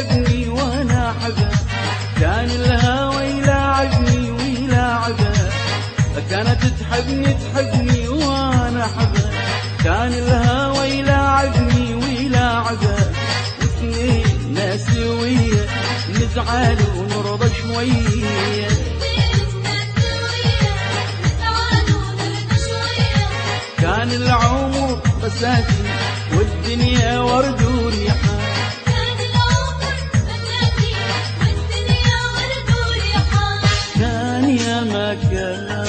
تحبني وانا احبه كان الهوى يلاعبني ويلاعبه كانت تحبني تحبني وانا احبه كان الهوى يلاعبني ويلاعبه واثنين ناس ويا نزعل ونرضى شويه كان العمر بساتي والدنيا ورد وريحان كان يا ما كان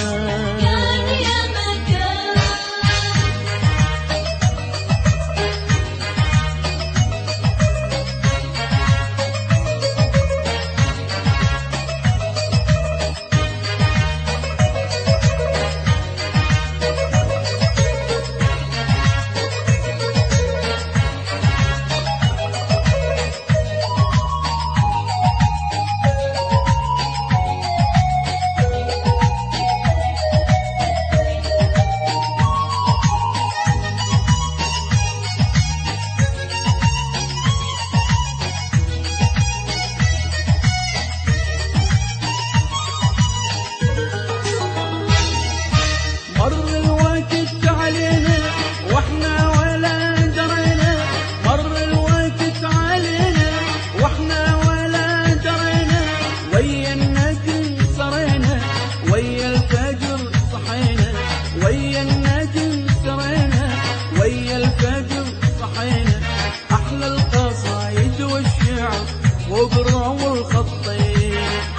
مر الوقت علينا واحنا ولا درينا مر الوقت علينا واحنا ولا درينا ويا النجم سرينا ويا الفجر صحينا ويا النجم سرينا ويا الفجر صحينا احلى القصايد والشعر وبرع والخطين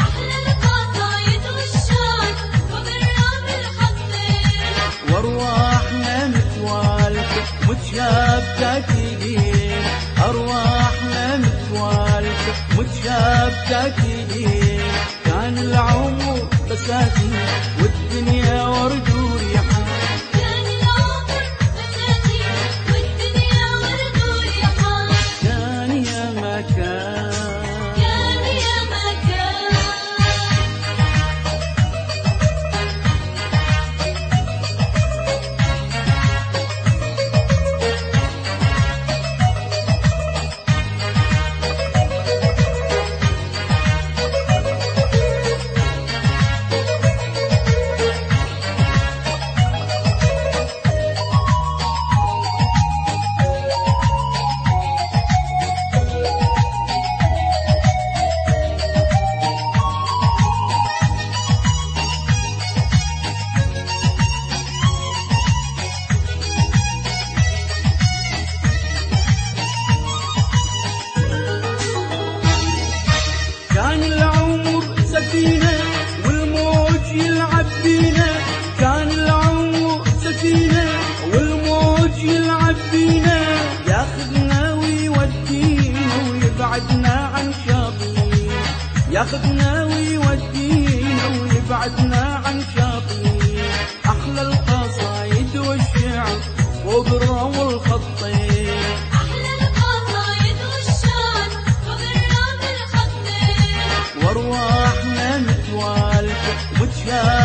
وارواحنا متوالفة متشابكة كيدين ارواحنا متوالفة متشابكة كيدين كان العمر بساتين والدنيا ورد وريحان كان يا ما كان كان العمر سفينة والموج يلعب بينا كان العمر سفينة والموج يلعب بينا ياخذنا ويودينا ويبعدنا عن شاطئين ياخذنا ويودينا ويبعدنا عن شاطئين أحلى القصايد والشعر وبرا والخطين وارواحنا متوالفة متشابكة